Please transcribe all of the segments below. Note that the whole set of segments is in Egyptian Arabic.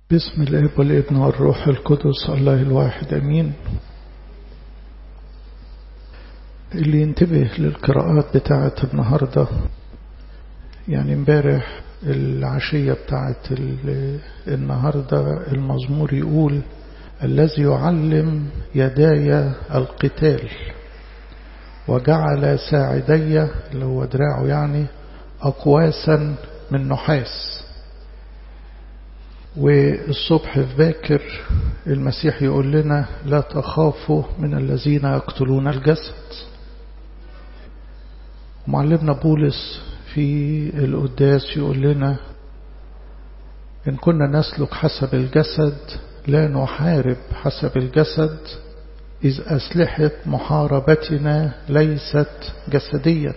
بسم الاب والابن والروح القدس الله الواحد امين اللي ينتبه للقراءات بتاعة النهاردة يعني امبارح العشية بتاعة النهاردة المزمور يقول الذي يعلم يداي القتال وجعل ساعدي اللي هو دراعه يعني أقواسا من نحاس والصبح في باكر المسيح يقول لنا لا تخافوا من الذين يقتلون الجسد معلمنا بولس في القداس يقول لنا إن كنا نسلك حسب الجسد لا نحارب حسب الجسد إذ أسلحة محاربتنا ليست جسدية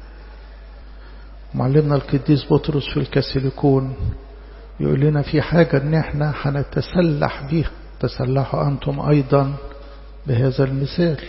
معلمنا القديس بطرس في الكاسيليكون يقول لنا في حاجة ان احنا هنتسلح بيها تسلحوا أنتم أيضا بهذا المثال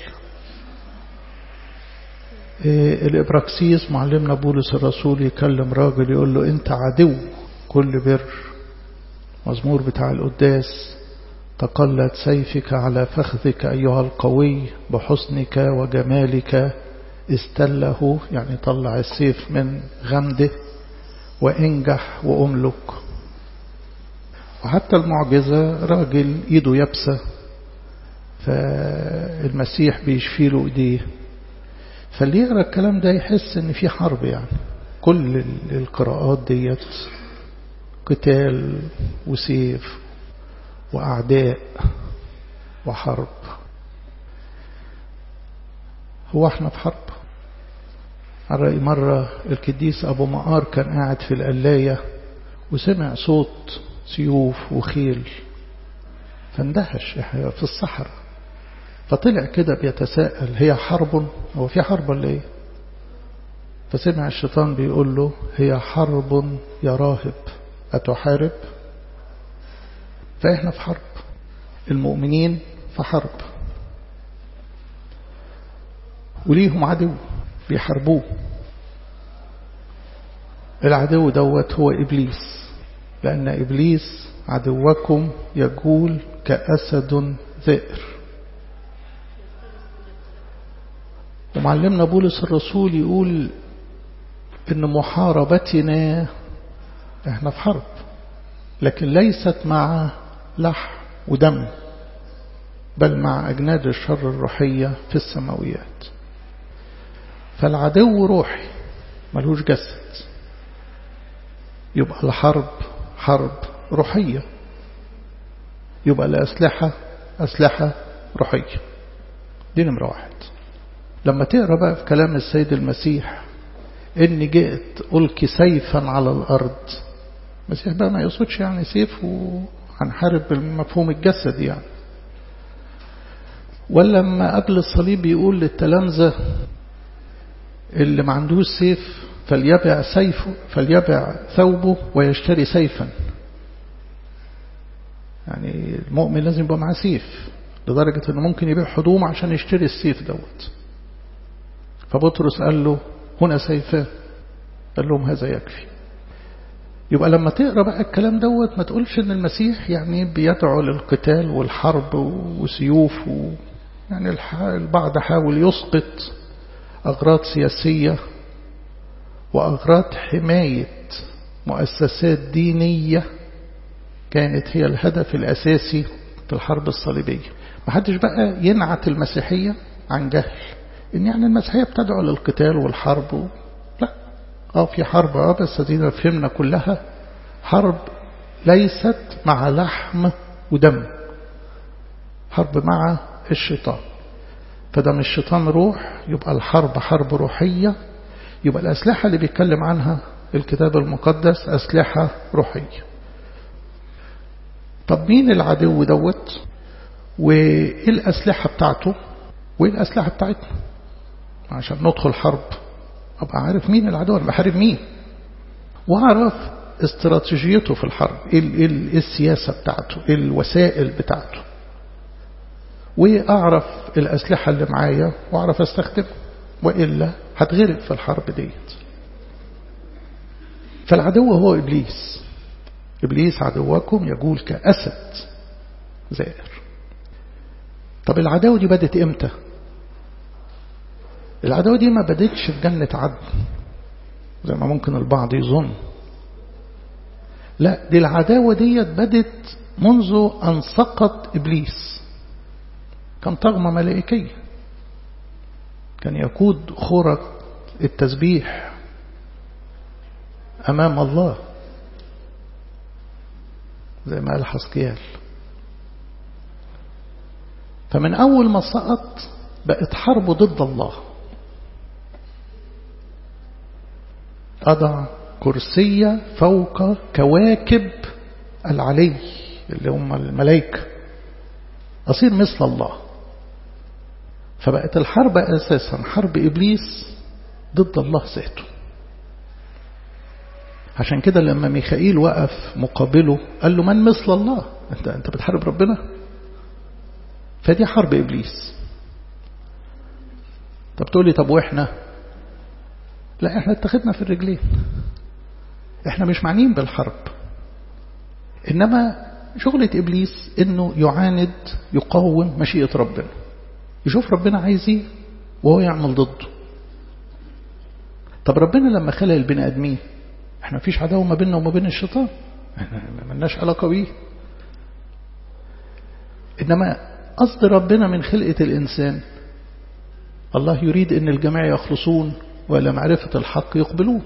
إيه الإبراكسيس معلمنا بولس الرسول يكلم راجل يقول له أنت عدو كل بر مزمور بتاع القداس تقلت سيفك على فخذك أيها القوي بحسنك وجمالك استله يعني طلع السيف من غمده وانجح وأملك وحتى المعجزة راجل ايده يابسة فالمسيح بيشفي له ايديه فاللي يقرا الكلام ده يحس ان في حرب يعني كل القراءات ديت قتال وسيف وأعداء وحرب هو احنا في حرب على رأي مرة الكديس أبو مقار كان قاعد في القلاية وسمع صوت سيوف وخيل فاندهش في الصحراء فطلع كده بيتساءل هي حرب هو في حرب ولا ايه فسمع الشيطان بيقول له هي حرب يا راهب أتحارب فإحنا في حرب المؤمنين في حرب وليهم عدو بيحاربوه العدو دوت هو إبليس لأن إبليس عدوكم يقول كأسد ذئر ومعلمنا بولس الرسول يقول إن محاربتنا احنا في حرب لكن ليست مع لحم ودم بل مع أجناد الشر الروحية في السماويات فالعدو روحي ملوش جسد يبقى الحرب حرب روحية يبقى الأسلحة أسلحة روحية دي نمرة واحد لما تقرأ بقى في كلام السيد المسيح إني جئت ألقي سيفا على الأرض المسيح بقى ما يقصدش يعني سيف وهنحارب بالمفهوم الجسد يعني ولما قبل الصليب يقول للتلامذة اللي ما عندوش سيف فليبع سيفه فليبع ثوبه ويشتري سيفا يعني المؤمن لازم يبقى معاه سيف لدرجة انه ممكن يبيع هدوم عشان يشتري السيف دوت فبطرس قال له هنا سيفان قال لهم هذا يكفي يبقى لما تقرا بقى الكلام دوت ما تقولش ان المسيح يعني بيدعو للقتال والحرب وسيوف و يعني البعض حاول يسقط أغراض سياسية وأغراض حماية مؤسسات دينية كانت هي الهدف الأساسي في الحرب الصليبية ما حدش بقى ينعت المسيحية عن جهل إن يعني المسيحية بتدعو للقتال والحرب و... لا اه في حرب اه بس دينا فهمنا كلها حرب ليست مع لحم ودم حرب مع الشيطان فدام الشيطان روح يبقى الحرب حرب روحية يبقى الأسلحة اللي بيتكلم عنها الكتاب المقدس أسلحة روحية طب مين العدو دوت وإيه الأسلحة بتاعته وإيه الأسلحة بتاعتنا عشان ندخل حرب أبقى عارف مين العدو أنا بحارب مين وأعرف استراتيجيته في الحرب إيه السياسة بتاعته إيه الوسائل بتاعته وأعرف الأسلحة اللي معايا وأعرف أستخدمها وإلا هتغرق في الحرب ديت فالعدو هو إبليس إبليس عدوكم يقول كأسد زائر طب العداوة دي بدت إمتى العداوة دي ما بدتش في جنة عدن زي ما ممكن البعض يظن لا دي العداوة دي بدت منذ أن سقط إبليس كان طغمة ملائكية كان يقود خورة التسبيح أمام الله زي ما قال حسكيال فمن أول ما سقط بقت حرب ضد الله أضع كرسية فوق كواكب العلي اللي هم الملائكة أصير مثل الله فبقت الحرب أساسا حرب إبليس ضد الله ذاته عشان كده لما ميخائيل وقف مقابله قال له من مثل الله انت انت بتحارب ربنا فدي حرب ابليس طب تقول لي طب واحنا لا احنا اتخذنا في الرجلين احنا مش معنيين بالحرب انما شغلة ابليس انه يعاند يقاوم مشيئة ربنا يشوف ربنا عايز ايه وهو يعمل ضده طب ربنا لما خلق البني ادمين احنا مفيش عداوة ما بيننا وما بين الشيطان احنا ملناش علاقة بيه انما قصد ربنا من خلقة الانسان الله يريد ان الجميع يخلصون ولا معرفة الحق يقبلون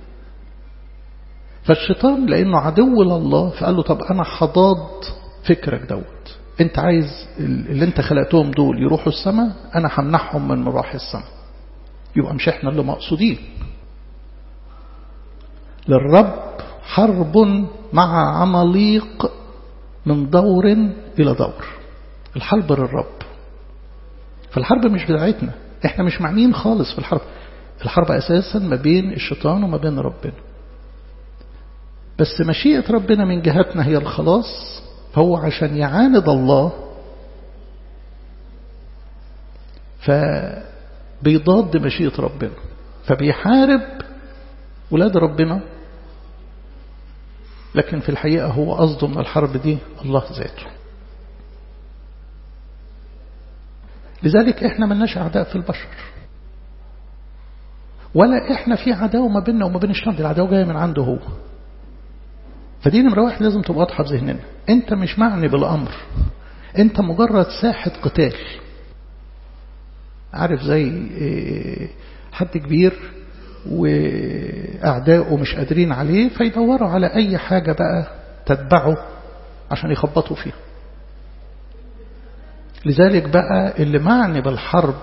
فالشيطان لانه عدو لله فقال له طب انا حضاد فكرك دوت انت عايز اللي انت خلقتهم دول يروحوا السماء انا همنحهم من مراح السماء يبقى مش احنا اللي مقصودين للرب حرب مع عماليق من دور إلى دور الحرب للرب فالحرب مش بتاعتنا احنا مش معنيين خالص في الحرب الحرب أساسا ما بين الشيطان وما بين ربنا بس مشيئة ربنا من جهتنا هي الخلاص فهو عشان يعاند الله فبيضاد مشيئة ربنا فبيحارب ولاد ربنا لكن في الحقيقة هو قصده من الحرب دي الله ذاته لذلك احنا ملناش أعداء في البشر ولا احنا في عداوة ما بيننا وما بين الشيطان العداوة جاية من عنده هو فدي نمرة واحد لازم تبقى واضحة في ذهننا انت مش معني بالأمر انت مجرد ساحة قتال عارف زي حد كبير وأعداؤه مش قادرين عليه فيدوروا على أي حاجة بقى تتبعه عشان يخبطوا فيها لذلك بقى اللي معني بالحرب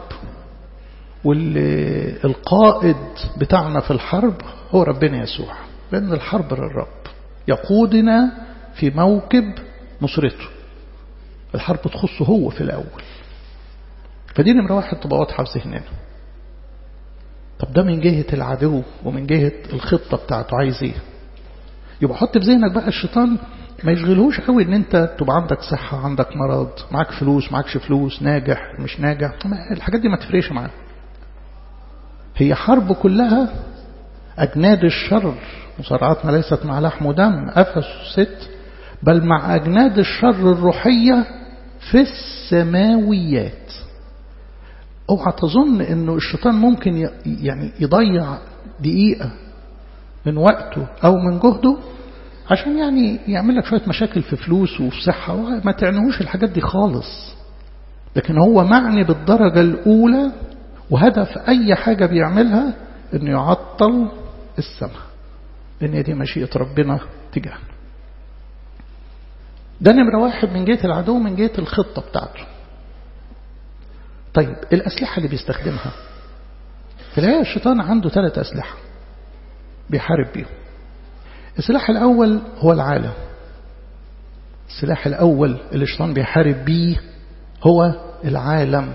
والقائد بتاعنا في الحرب هو ربنا يسوع لأن الحرب للرب يقودنا في موكب نصرته الحرب تخصه هو في الأول فدي نمرة واحد تبقى واضحة في ذهننا طب ده من جهة العدو ومن جهة الخطة بتاعته عايز ايه يبقى حط في ذهنك بقى الشيطان ما يشغلهوش قوي ان انت تبقى عندك صحة عندك مرض معاك فلوس معاكش فلوس ناجح مش ناجح الحاجات دي ما تفرقش معاه هي حرب كلها أجناد الشر مصارعاتنا ليست مع لحم ودم أفس ست بل مع أجناد الشر الروحية في السماويات اوعى تظن انه الشيطان ممكن يعني يضيع دقيقة من وقته او من جهده عشان يعني يعمل لك شوية مشاكل في فلوس وفي صحة ما تعنيهوش الحاجات دي خالص لكن هو معني بالدرجة الأولى وهدف أي حاجة بيعملها انه يعطل السماء لأن دي مشيئة ربنا تجاهنا ده نمرة واحد من جهة العدو من جهة الخطة بتاعته طيب الأسلحة اللي بيستخدمها في الحقيقة الشيطان عنده ثلاث أسلحة بيحارب بيهم السلاح الأول هو العالم السلاح الأول اللي الشيطان بيحارب بيه هو العالم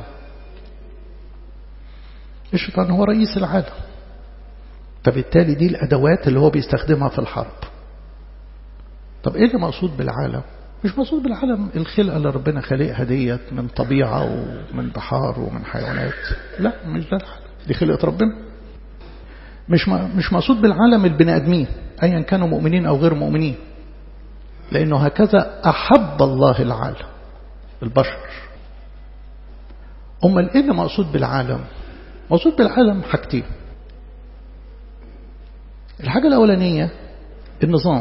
الشيطان هو رئيس العالم فبالتالي دي الأدوات اللي هو بيستخدمها في الحرب طب إيه اللي مقصود بالعالم مش مقصود بالعالم الخلقة اللي ربنا خلقها ديت من طبيعة ومن بحار ومن حيوانات لا مش ده العالم دي خلقة ربنا مش مش مقصود بالعالم البني آدمين أيا كانوا مؤمنين أو غير مؤمنين لأنه هكذا أحب الله العالم البشر أمال إيه اللي مقصود بالعالم مقصود بالعالم حاجتين الحاجة الأولانية النظام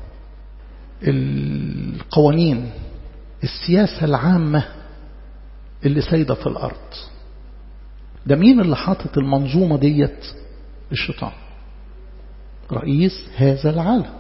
القوانين السياسة العامة اللي سايدة في الأرض ده مين اللي حاطط المنظومة ديت الشيطان رئيس هذا العالم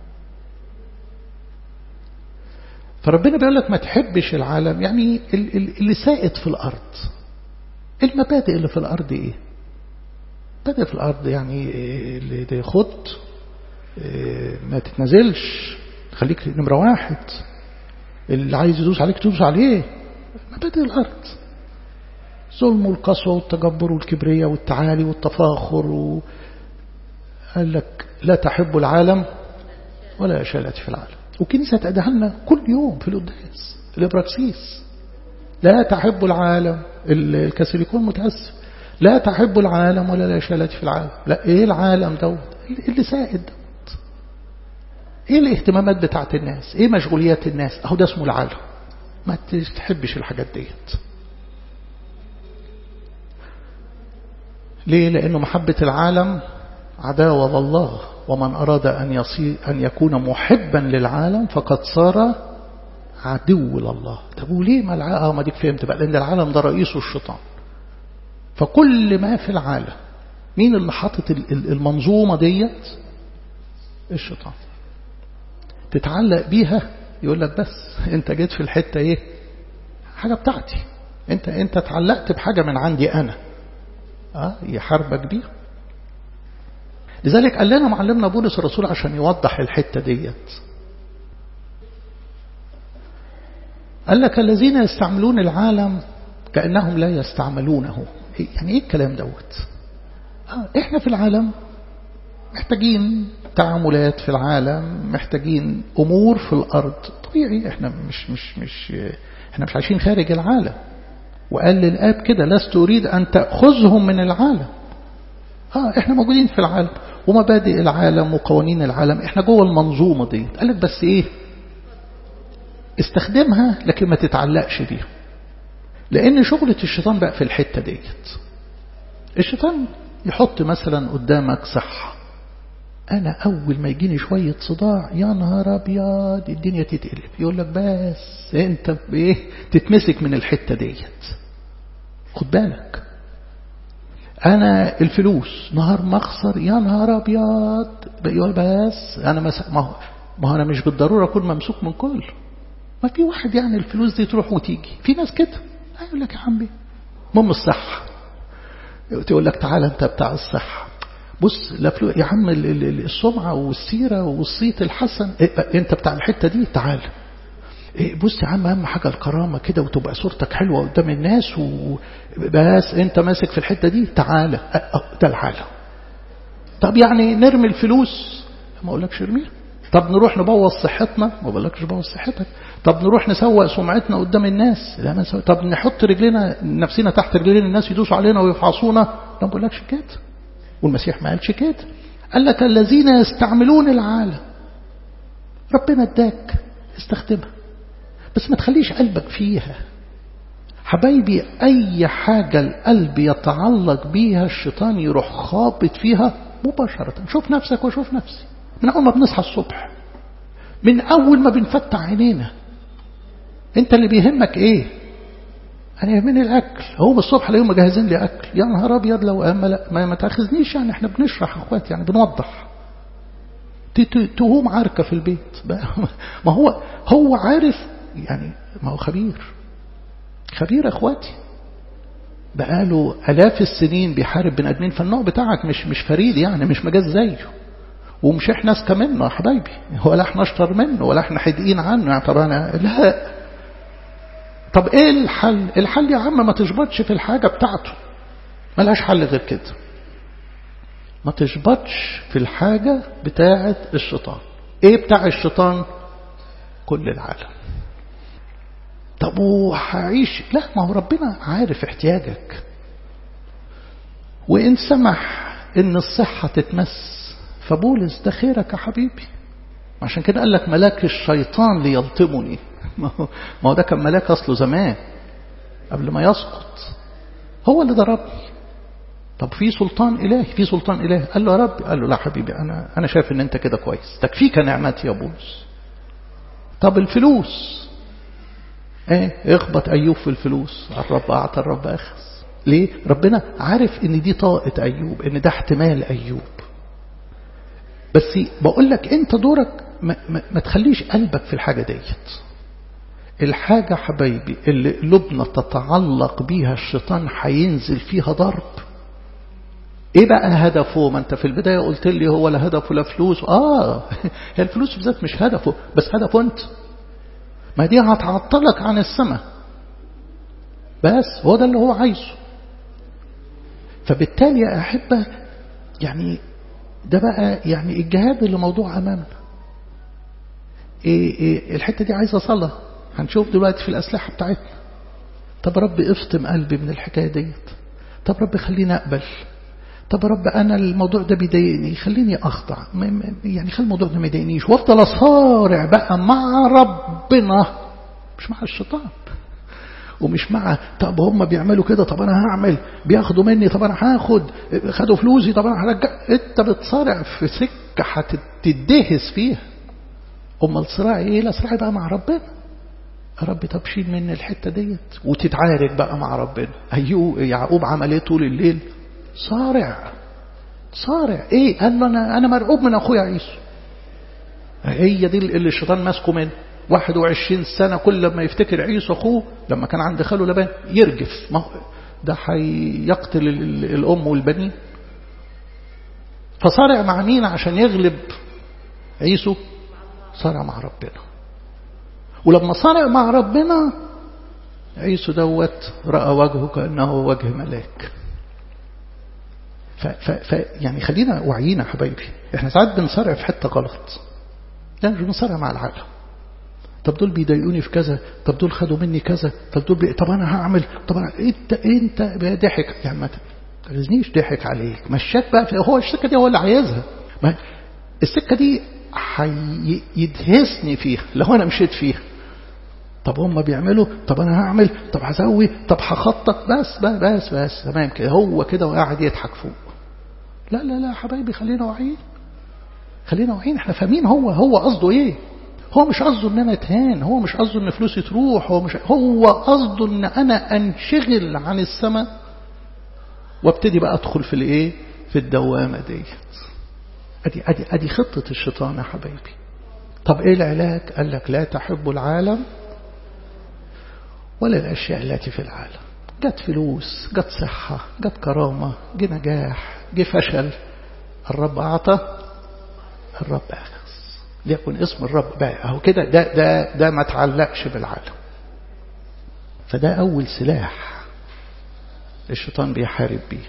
فربنا بيقول لك ما تحبش العالم يعني اللي سائد في الأرض المبادئ اللي في الأرض إيه مبادئ في الأرض يعني اللي خد ما تتنزلش خليك نمرة واحد اللي عايز يدوس عليك تدوس عليه مبادئ الأرض ظلم والقسوة والتجبر والكبرية والتعالي والتفاخر و... قال لك لا تحب العالم ولا شالت في العالم وكنيسة تأديها لنا كل يوم في القداس الإبراكسيس لا تحب العالم الكاثوليكون متأسف لا تحب العالم ولا لا شالت في العالم لا ايه العالم دوت اللي سائد دوت ايه الاهتمامات بتاعت الناس ايه مشغوليات الناس اهو ده اسمه العالم ما تحبش الحاجات ديت ليه لأنه محبة العالم عداوة لله ومن أراد أن, يصير أن يكون محبا للعالم فقد صار عدو لله طب وليه ما العالم آه ما ديك فهمت بقى لأن العالم ده رئيسه الشيطان فكل ما في العالم مين اللي حاطط المنظومة ديت الشيطان تتعلق بيها يقول لك بس انت جيت في الحتة ايه حاجة بتاعتي انت انت اتعلقت بحاجة من عندي انا اه يحاربك بيها لذلك قال لنا معلمنا بولس الرسول عشان يوضح الحتة ديت قال لك الذين يستعملون العالم كأنهم لا يستعملونه يعني ايه الكلام دوت آه احنا في العالم محتاجين تعاملات في العالم محتاجين امور في الارض طبيعي احنا مش مش مش احنا مش عايشين خارج العالم وقال للاب كده لست اريد ان تاخذهم من العالم اه احنا موجودين في العالم ومبادئ العالم وقوانين العالم احنا جوه المنظومه دي قال لك بس ايه استخدمها لكن ما تتعلقش بيها لان شغلة الشيطان بقى في الحتة ديت الشيطان يحط مثلا قدامك صحة انا اول ما يجيني شوية صداع يا نهار ابيض الدنيا تتقلب يقول لك بس انت بايه تتمسك من الحتة ديت خد بالك انا الفلوس نهار ما اخسر يا نهار ابيض يقول بس انا مس... ما هو ما هو انا مش بالضروره اكون ممسوك من كل ما في واحد يعني الفلوس دي تروح وتيجي في ناس كده يقول لك يا عمي المهم الصحه تقول لك تعالى انت بتاع الصحه بص لا فلو... يا عم السمعه والسيره والصيت الحسن إيه انت بتاع الحته دي تعال إيه بص يا عم اهم حاجه الكرامه كده وتبقى صورتك حلوه قدام الناس وبس انت ماسك في الحته دي تعالى ده العالم طب يعني نرمي الفلوس ما اقولكش ارميها طب نروح نبوظ صحتنا ما بقولكش بوظ صحتك طب نروح نسوق سمعتنا قدام الناس لا ما نسوق طب نحط رجلنا نفسنا تحت رجلين الناس يدوسوا علينا ويفعصونا لا ما بقولكش كده والمسيح ما قالش كده قال لك الذين يستعملون العالم ربنا اداك استخدمها بس ما تخليش قلبك فيها حبايبي أي حاجة القلب يتعلق بيها الشيطان يروح خابط فيها مباشرة شوف نفسك وشوف نفسي من أول ما بنصحى الصبح من أول ما بنفتح عينينا أنت اللي بيهمك إيه أنا يهمني الأكل هو الصبح اليوم مجهزين لي أكل يا نهار أبيض لو أما لا ما, ما تاخذنيش يعني إحنا بنشرح أخواتي يعني بنوضح تهوم عركة في البيت ما هو هو عارف يعني ما هو خبير خبير اخواتي بقاله الاف السنين بيحارب بني ادمين فالنوع بتاعك مش مش فريد يعني مش مجاز زيه ومش احنا اذكى منه يا حبايبي ولا احنا اشطر منه ولا احنا حدقين عنه يعني طب انا لا طب ايه الحل الحل يا عم ما تشبطش في الحاجه بتاعته ملهاش حل غير كده ما تشبطش في الحاجه بتاعه الشيطان ايه بتاع الشيطان كل العالم طب وهعيش لا ما هو ربنا عارف احتياجك وإن سمح إن الصحة تتمس فبولس ده خيرك يا حبيبي عشان كده قال لك ملاك الشيطان ليلطمني ما هو ده كان ملاك أصله زمان قبل ما يسقط هو اللي ضربني طب في سلطان إلهي في سلطان إلهي قال له يا رب قال له لا حبيبي أنا, أنا شايف أن أنت كده كويس تكفيك نعمتي يا بولس طب الفلوس ايه اخبط أيوب في الفلوس الرب أعطى الرب أخذ ليه ربنا عارف ان دي طاقة أيوب ان ده احتمال أيوب بس بقول لك انت دورك ما, ما, ما تخليش قلبك في الحاجة ديت الحاجة حبايبي اللي قلوبنا تتعلق بيها الشيطان هينزل فيها ضرب ايه بقى هدفه ما انت في البداية قلت لي هو لا هدفه لا فلوس اه هي الفلوس بالذات مش هدفه بس هدفه انت ما دي هتعطلك عن السماء بس هو ده اللي هو عايزه فبالتالي يا أحبة يعني ده بقى يعني الجهاد اللي موضوع أمامنا إيه إيه الحتة دي عايزة صلاة هنشوف دلوقتي في الأسلحة بتاعتنا طب رب افطم قلبي من الحكاية ديت طب رب خليني أقبل طب رب أنا الموضوع ده بيضايقني خليني أخضع يعني خلي الموضوع ده ما يضايقنيش وافضل أصارع بقى مع ربنا مش مع الشيطان ومش مع طب هم بيعملوا كده طب انا هعمل بياخدوا مني طب انا هاخد خدوا فلوسي طب انا هرجع انت بتصارع في سكه هتدهس فيها امال الصراع ايه لا صراع بقى مع ربنا يا رب طب شيل مني الحته ديت وتتعارك بقى مع ربنا ايوب يعقوب عمل ايه طول الليل صارع صارع ايه قال له انا انا مرعوب من اخويا عيسو هي دي اللي الشيطان ماسكه منه 21 سنة كل ما يفتكر عيسو أخوه لما كان عند خاله لبان يرجف ما ده هيقتل الأم والبنين فصارع مع مين عشان يغلب عيسو صارع مع ربنا ولما صارع مع ربنا عيسو دوت رأى وجهه كأنه وجه ملاك ف ف ف يعني خلينا وعينا حبايبي احنا ساعات بنصارع في حتة غلط لا مش بنصارع مع العالم طب دول بيضايقوني في كذا طب دول خدوا مني كذا طب دول بي... طب انا هعمل طب أنا... انت انت ضحك يعني ما تغزنيش ضحك عليك مشاك بقى في... هو السكه دي هو اللي عايزها ما... السكه دي هيدهسني فيها لو انا مشيت فيها طب هم بيعملوا طب انا هعمل طب هسوي طب هخطط بس بس بس بس تمام كده هو كده وقاعد يضحك فوق لا لا لا حبايبي خلينا واعيين خلينا واعيين احنا فاهمين هو هو قصده ايه هو مش قصده ان انا اتهان هو مش قصده ان فلوسي تروح هو مش هو قصده ان انا انشغل عن السماء وابتدي بقى ادخل في الايه في الدوامه ديت ادي ادي ادي خطه الشيطان يا حبايبي طب ايه العلاج قال لك لا تحب العالم ولا الاشياء التي في العالم جت فلوس جت صحه جت كرامه جه نجاح جه فشل الرب اعطى الرب اخذ ليكن اسم الرب بقى اهو كده ده ده ده ما تعلقش بالعالم فده اول سلاح الشيطان بيحارب بيه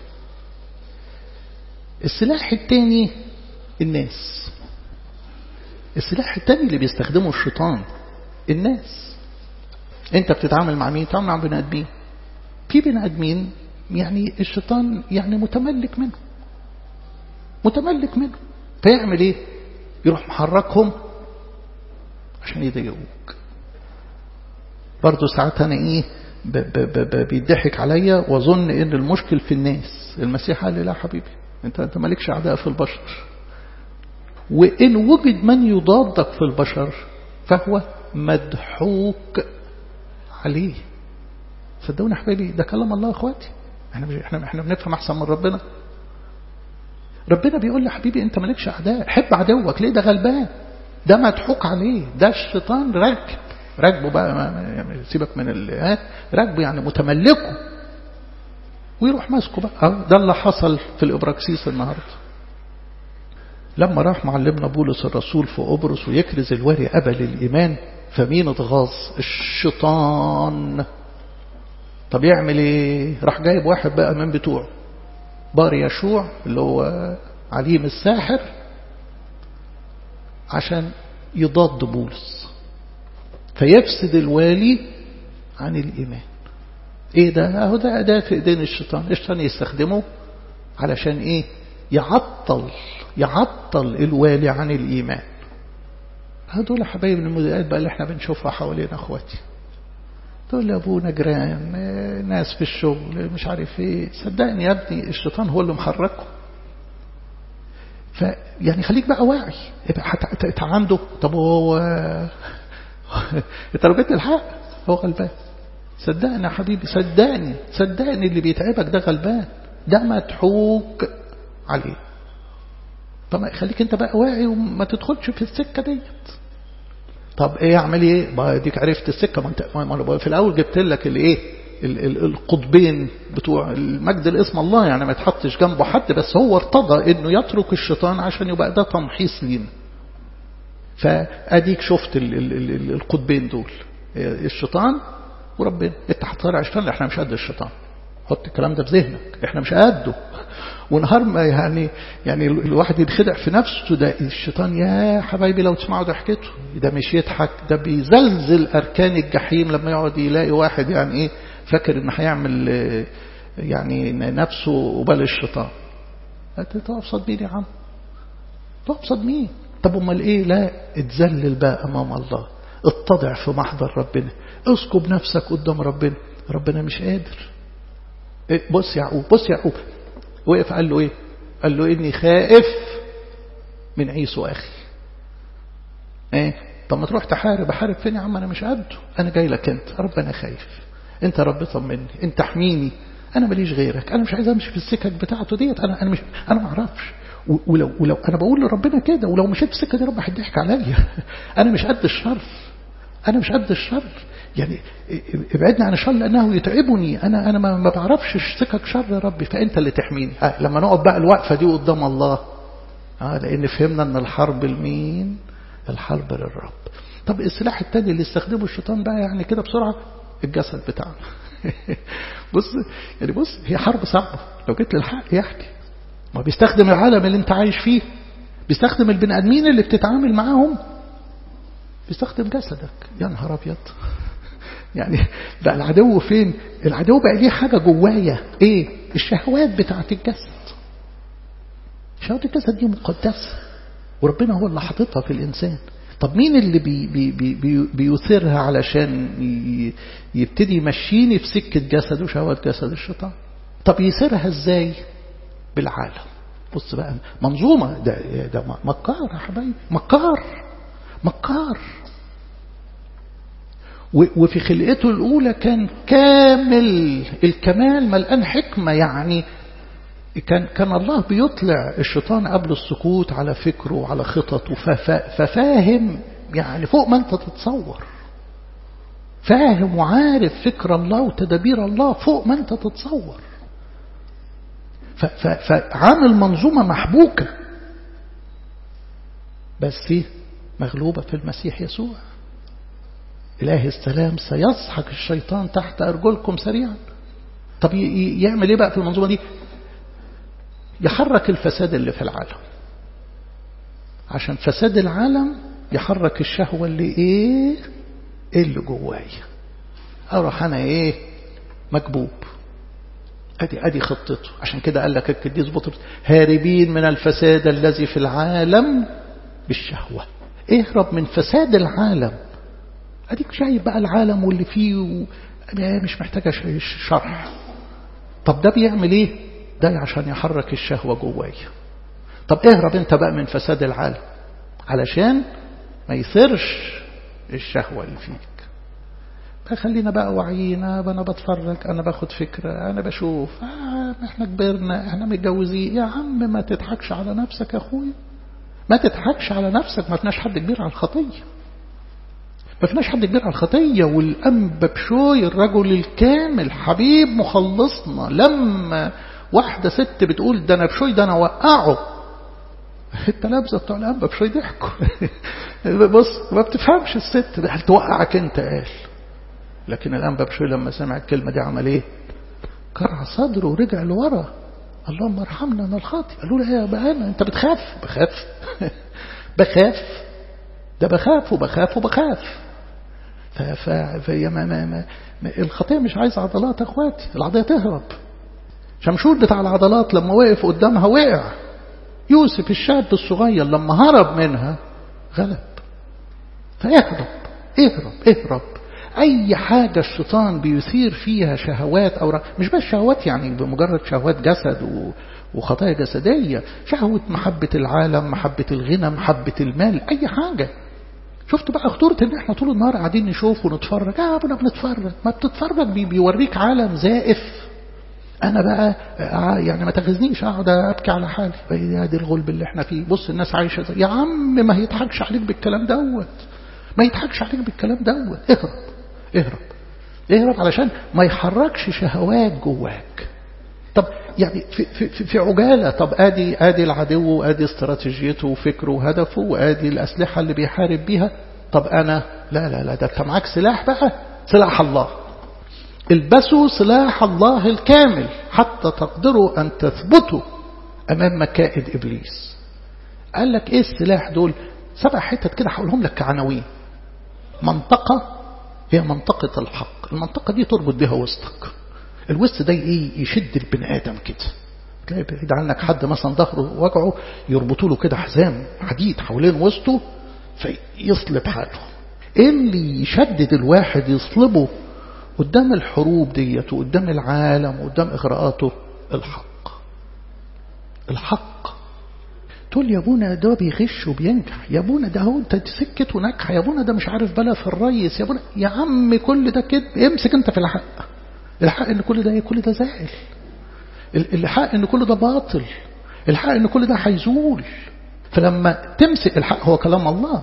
السلاح الثاني الناس السلاح الثاني اللي بيستخدمه الشيطان الناس انت بتتعامل مع مين بتتعامل مع بني ادمين في بني ادمين يعني الشيطان يعني متملك منه متملك منه فيعمل ايه يروح محركهم عشان يضايقوك برضه ساعات انا ايه ب ب ب بيضحك عليا واظن ان المشكل في الناس المسيح قال لي لا حبيبي انت انت مالكش اعداء في البشر وان وجد من يضادك في البشر فهو مضحوك عليه صدقوني يا حبايبي ده كلام الله يا اخواتي احنا مش احنا احنا بنفهم احسن من ربنا ربنا بيقول لي حبيبي انت مالكش اعداء حب عدوك ليه ده غلبان ده مضحوك عليه ده الشيطان راكب راكبه بقى يعني سيبك من ال راكبه يعني متملكه ويروح ماسكه بقى ده اللي حصل في الابراكسيس النهارده لما راح معلمنا بولس الرسول في قبرص ويكرز الوري قبل الايمان فمين اتغاظ الشيطان طب يعمل ايه راح جايب واحد بقى من بتوعه بار يشوع اللي هو عليم الساحر عشان يضاد بولس فيفسد الوالي عن الإيمان ايه ده اهو ده أداة في ايدين الشيطان الشيطان يستخدمه علشان ايه يعطل يعطل الوالي عن الإيمان هدول حبايب المذيعات بقى اللي احنا بنشوفها حوالينا اخواتي دول ابونا جيران ناس في الشغل مش عارف ايه صدقني يا ابني الشيطان هو اللي محركه فيعني خليك بقى واعي انت عنده طب هو انت لو جيت الحق هو غلبان صدقني يا حبيبي صدقني صدقني اللي بيتعبك ده غلبان ده مضحوك عليه طب خليك انت بقى واعي وما تدخلش في السكه ديت طب ايه اعمل ايه ما ديك عرفت السكه ما انت ما في الاول جبت لك الايه القطبين بتوع المجد الاسم الله يعني ما يتحطش جنبه حد بس هو ارتضى انه يترك الشيطان عشان يبقى ده تمحيص لينا فاديك شفت ال ال ال القطبين دول الشيطان وربنا انت هتصارع الشيطان احنا مش قد الشيطان حط الكلام ده في ذهنك احنا مش قده ونهار ما يعني يعني الواحد ينخدع في نفسه ده الشيطان يا حبايبي لو تسمعوا ضحكته ده مش يضحك ده بيزلزل اركان الجحيم لما يقعد يلاقي واحد يعني ايه فاكر ان هيعمل يعني نفسه قبال الشيطان تقف صد مين يا عم تقف صد مين طب امال ايه لا اتذلل بقى امام الله اتضع في محضر ربنا اسكب نفسك قدام ربنا ربنا مش قادر إيه بص يعقوب بص يعقوب وقف قال له ايه قال له اني خائف من عيسو اخي ايه طب ما تروح تحارب احارب فين يا عم انا مش قده انا جاي لك انت ربنا خايف انت رب طمني انت احميني انا ماليش غيرك انا مش عايز امشي في السكك بتاعته ديت انا انا مش انا ما اعرفش ولو ولو انا بقول لربنا كده ولو مشيت في السكه دي رب هيضحك عليا انا مش قد الشر انا مش قد الشر يعني ابعدني عن الشر لانه يتعبني انا انا ما بعرفش سكك شر يا ربي فانت اللي تحميني آه لما نقعد بقى الوقفه دي قدام الله اه لان فهمنا ان الحرب لمين الحرب للرب طب السلاح التاني اللي استخدمه الشيطان بقى يعني كده بسرعه الجسد بتاعنا بص يعني بص هي حرب صعبه لو جيت للحق يحكي ما بيستخدم العالم اللي انت عايش فيه بيستخدم البني ادمين اللي بتتعامل معاهم بيستخدم جسدك يا نهار ابيض يعني بقى العدو فين العدو بقى ليه حاجة جوايا ايه الشهوات بتاعت الجسد شهوات الجسد دي مقدسة وربنا هو اللي حاططها في الإنسان طب مين اللي بي بي بي بيثيرها علشان يبتدي يمشيني في سكة جسد وشهوات جسد الشيطان طب يثيرها ازاي بالعالم بص بقى منظومة ده, ده مكار يا حبايبي مكار مكار وفي خلقته الأولى كان كامل الكمال ملقان حكمة يعني كان كان الله بيطلع الشيطان قبل السكوت على فكره وعلى خططه ففاهم يعني فوق ما انت تتصور فاهم وعارف فكر الله وتدابير الله فوق ما انت تتصور فعامل منظومة محبوكة بس مغلوبة في المسيح يسوع إله السلام سيسحق الشيطان تحت أرجلكم سريعا طب يعمل إيه بقى في المنظومة دي يحرك الفساد اللي في العالم عشان فساد العالم يحرك الشهوة اللي إيه اللي جوايا أروح أنا إيه مكبوب أدي أدي خطته عشان كده قال لك القديس بطرس هاربين من الفساد الذي في العالم بالشهوة اهرب من فساد العالم اديك شايف بقى العالم واللي فيه و... مش محتاجة شرح طب ده بيعمل ايه ده عشان يحرك الشهوة جوايا طب اهرب انت بقى من فساد العالم علشان ما يثيرش الشهوة اللي فيك فخلينا بقى وعينا انا بتفرج انا باخد فكرة انا بشوف آه احنا كبرنا احنا متجوزين يا عم ما تضحكش على نفسك يا اخويا ما تضحكش على نفسك ما فيناش حد كبير على الخطية ما فيناش حد كبير على الخطية والأنبا بشوي الرجل الكامل حبيب مخلصنا لما واحدة ست بتقول ده أنا بشوي ده أنا وقعه التلامذة بتوع الأنبا بشوي ضحكوا بص ما بتفهمش الست هل توقعك أنت قال لكن الأنبا بشوي لما سمع الكلمة دي عمل إيه كرع صدره ورجع لورا اللهم ارحمنا انا الخاطئ قالوا له يا بهانا انت بتخاف بخاف بخاف ده بخاف وبخاف وبخاف ف ف في ما ما ما الخطيه مش عايز عضلات يا اخواتي العضيه تهرب شمشون بتاع العضلات لما وقف قدامها وقع يوسف الشاب الصغير لما هرب منها غلب فاهرب اهرب اهرب أي حاجة الشيطان بيثير فيها شهوات أو ر... مش بس شهوات يعني بمجرد شهوات جسد و... وخطايا جسدية شهوة محبة العالم محبة الغنى محبة المال أي حاجة شفتوا بقى خطورة ان احنا طول النهار قاعدين نشوف ونتفرج اه ابونا بنتفرج ما بتتفرج بي بيوريك عالم زائف انا بقى يعني ما تاخذنيش اقعد ابكي على حالي ادي الغلب اللي احنا فيه بص الناس عايشه زي يا عم ما يضحكش عليك بالكلام دوت ما يضحكش عليك بالكلام دوت اهرب اهرب اهرب علشان ما يحركش شهوات جواك طب يعني في, في, في عجالة طب ادي ادي العدو وادي استراتيجيته وفكره وهدفه وادي الاسلحة اللي بيحارب بيها طب انا لا لا لا ده انت معاك سلاح بقى سلاح الله البسوا سلاح الله الكامل حتى تقدروا ان تثبتوا امام مكائد ابليس قال لك ايه السلاح دول سبع حتت كده هقولهم لك كعناوين منطقة هي منطقة الحق المنطقة دي تربط بها وسطك الوسط ده ايه يشد البني ادم كده تلاقي بعيد عنك حد مثلا ظهره وجعه يربطوا له كده حزام حديد حوالين وسطه فيصلب حاله ايه اللي يشدد الواحد يصلبه قدام الحروب ديت وقدام العالم وقدام اغراءاته الحق الحق تقول يا ابونا ده بيغش وبينجح يا ابونا ده هو انت سكته ناجحه يا ابونا ده مش عارف بلا في الريس يا ابونا يا عم كل ده كده امسك انت في الحق الحق ان كل ده ايه كل ده زائل الحق ان كل ده باطل الحق ان كل ده هيزول فلما تمسك الحق هو كلام الله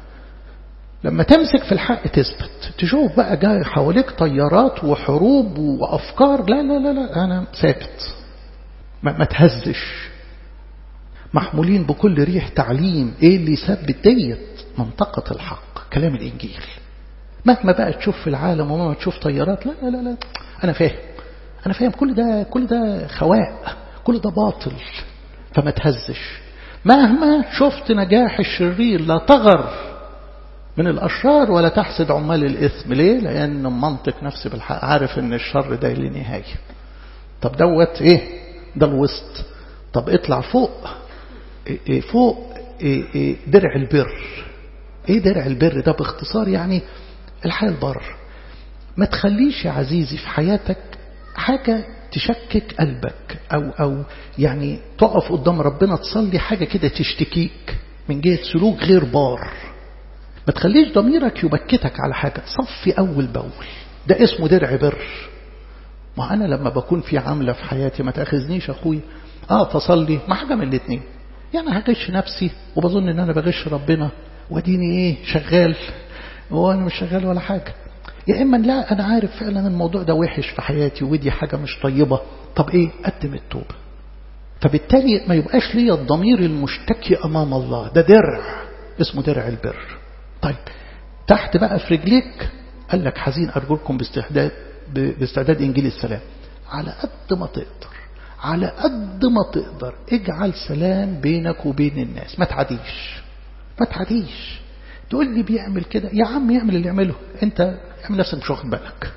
لما تمسك في الحق تثبت تشوف بقى جاي حواليك طيارات وحروب وافكار لا لا لا لا انا ثابت ما, ما تهزش محمولين بكل ريح تعليم ايه اللي يثبت ديت منطقة الحق كلام الانجيل مهما بقى تشوف في العالم ومهما تشوف طيارات لا لا لا, لا. أنا فاهم أنا فاهم كل ده كل ده خواء كل ده باطل فما تهزش مهما شفت نجاح الشرير لا تغر من الأشرار ولا تحسد عمال الإثم ليه؟ لأن منطق نفسي بالحق عارف إن الشر ده له نهاية طب دوت إيه؟ ده الوسط طب اطلع فوق إيه فوق إيه إيه درع البر إيه درع البر ده باختصار يعني الحياة البر ما تخليش يا عزيزي في حياتك حاجة تشكك قلبك أو, أو يعني تقف قدام ربنا تصلي حاجة كده تشتكيك من جهة سلوك غير بار ما تخليش ضميرك يبكتك على حاجة صفي أول بأول ده اسمه درع بر ما أنا لما بكون في عاملة في حياتي ما تأخذنيش أخوي آه تصلي ما حاجة من الاثنين يعني هغش نفسي وبظن ان انا بغش ربنا وديني ايه شغال وانا مش شغال ولا حاجة يا إما لا أنا عارف فعلا الموضوع ده وحش في حياتي ودي حاجة مش طيبة طب إيه قدم التوبة فبالتالي ما يبقاش ليا الضمير المشتكي أمام الله ده درع اسمه درع البر طيب تحت بقى في رجليك قال لك حزين أرجوكم باستعداد باستعداد إنجيل السلام على قد ما تقدر على قد ما تقدر اجعل سلام بينك وبين الناس ما تعديش ما تعديش تقول لي بيعمل كده يا عم يعمل اللي يعمله انت اعمل نفسك مش واخد بالك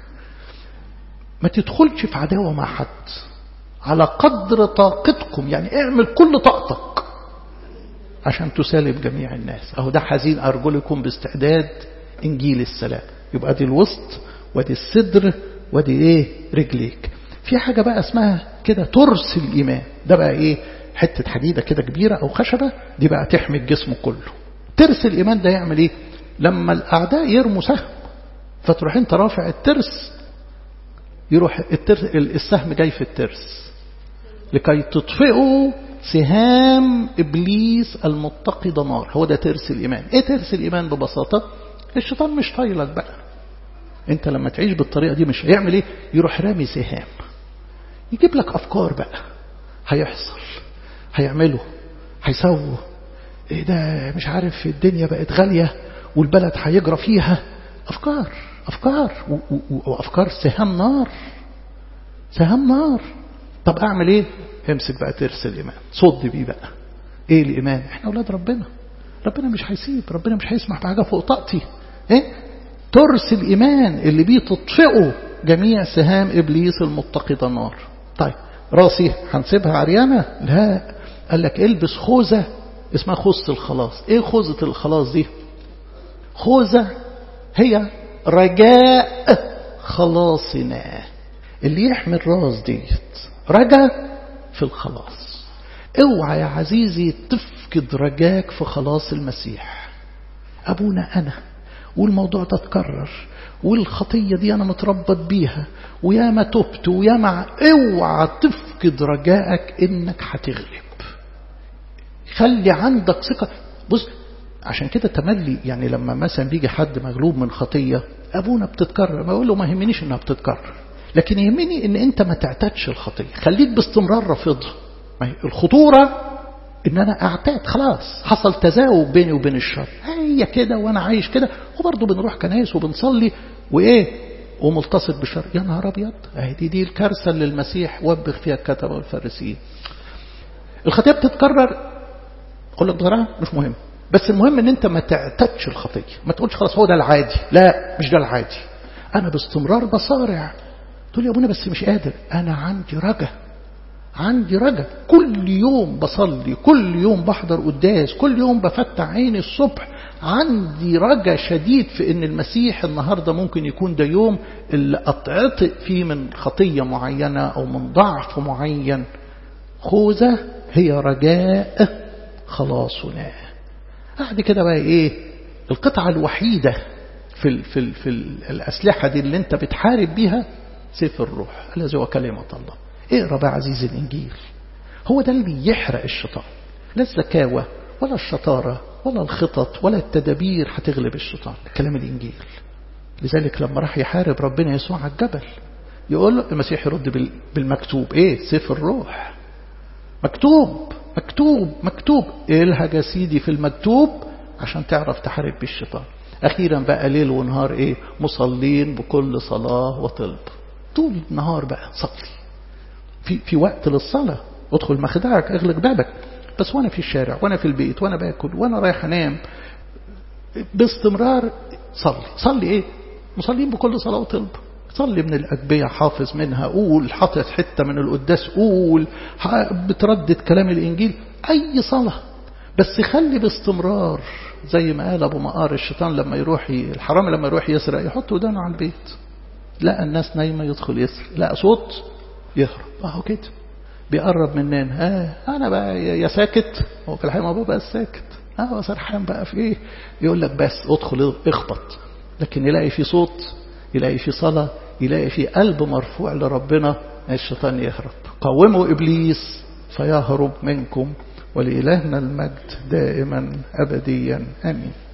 ما تدخلش في عداوة مع حد على قدر طاقتكم يعني اعمل كل طاقتك عشان تسالب جميع الناس اهو ده حزين ارجلكم باستعداد انجيل السلام يبقى دي الوسط ودي الصدر ودي ايه رجليك في حاجة بقى اسمها كده ترس الإيمان ده بقى ايه حتة حديدة كده كبيرة أو خشبة دي بقى تحمي الجسم كله ترس الإيمان ده يعمل ايه لما الأعداء يرموا سهم فتروح انت رافع الترس يروح الترس السهم جاي في الترس لكي تطفئوا سهام إبليس المتقد نار هو ده ترس الإيمان إيه ترس الإيمان ببساطة الشيطان مش طايلك بقى انت لما تعيش بالطريقة دي مش هيعمل ايه يروح رامي سهام يجيب لك أفكار بقى هيحصل هيعملوا هيسووا ايه ده مش عارف الدنيا بقت غالية والبلد هيجرى فيها أفكار أفكار وأفكار سهام نار سهام نار طب أعمل إيه امسك بقى ترس الإيمان صد بيه بقى إيه الإيمان إحنا أولاد ربنا ربنا مش هيسيب ربنا مش هيسمح بحاجة فوق طاقتي إيه ترس الإيمان اللي بيه تطفئه جميع سهام إبليس المتقدة النار طيب راسي هنسيبها عريانة لا قال لك البس خوذة اسمها خوذة الخلاص ايه خوذة الخلاص دي خوذة هي رجاء خلاصنا اللي يحمل راس ديت رجاء في الخلاص اوعى يا عزيزي تفقد رجاك في خلاص المسيح أبونا أنا والموضوع ده اتكرر والخطية دي أنا متربط بيها ويا ما تبت ويا ما اوعى تفقد رجائك إنك هتغلب خلي عندك ثقة بص عشان كده تملي يعني لما مثلا بيجي حد مغلوب من خطية أبونا بتتكرر ما أقول له ما يهمنيش إنها بتتكرر لكن يهمني إن أنت ما تعتادش الخطية خليك باستمرار رافضها الخطورة إن أنا أعتاد خلاص حصل تزاوج بيني وبين الشر هي كده وأنا عايش كده وبرضه بنروح كنايس وبنصلي وإيه وملتصق بالشر يا نهار أبيض أهي دي دي الكارثة اللي المسيح وبخ فيها الكتبة والفارسيين الخطية بتتكرر أقول لك ضرها مش مهم بس المهم ان انت ما تعتدش الخطية ما تقولش خلاص هو ده العادي لا مش ده العادي انا باستمرار بصارع تقول يا ابونا بس مش قادر انا عندي رجا عندي رجا كل يوم بصلي كل يوم بحضر قداس كل يوم بفتح عيني الصبح عندي رجا شديد في ان المسيح النهاردة ممكن يكون ده يوم اللي اتعطئ فيه من خطية معينة او من ضعف معين خوذة هي رجاء خلاصنا بعد كده بقى ايه القطعة الوحيدة في ال في ال في ال الأسلحة دي اللي انت بتحارب بيها سيف الروح الذي هو كلمة الله اقرا بقى عزيزي الإنجيل هو ده اللي بيحرق الشيطان لا الزكاوة ولا الشطارة ولا الخطط ولا التدابير هتغلب الشيطان كلام الإنجيل لذلك لما راح يحارب ربنا يسوع على الجبل يقول له المسيح يرد بالمكتوب ايه سيف الروح مكتوب مكتوب مكتوب الهج يا سيدي في المكتوب عشان تعرف تحارب بالشيطان أخيرا بقى ليل ونهار إيه مصلين بكل صلاة وطلب طول النهار بقى صلي في, في وقت للصلاة ادخل مخدعك اغلق بابك بس وانا في الشارع وانا في البيت وانا باكل وانا رايح انام باستمرار صلي صلي ايه مصلين بكل صلاة وطلب صلي من الأجبية حافظ منها قول حافظ حتة من القداس قول بتردد كلام الإنجيل أي صلاة بس خلي باستمرار زي ما قال أبو مقار الشيطان لما يروح الحرام لما يروح يسرق يحط ودانه على البيت لا الناس نايمة يدخل يسرق لا صوت يهرب اهو كده بيقرب مننا آه أنا بقى يا ساكت هو في الحقيقة ما بقى ساكت اه هو سرحان بقى في ايه يقول لك بس ادخل اخبط لكن يلاقي في صوت يلاقي في صلاة يلاقي في قلب مرفوع لربنا الشيطان يهرب قوموا إبليس فيهرب منكم ولإلهنا المجد دائما أبديا آمين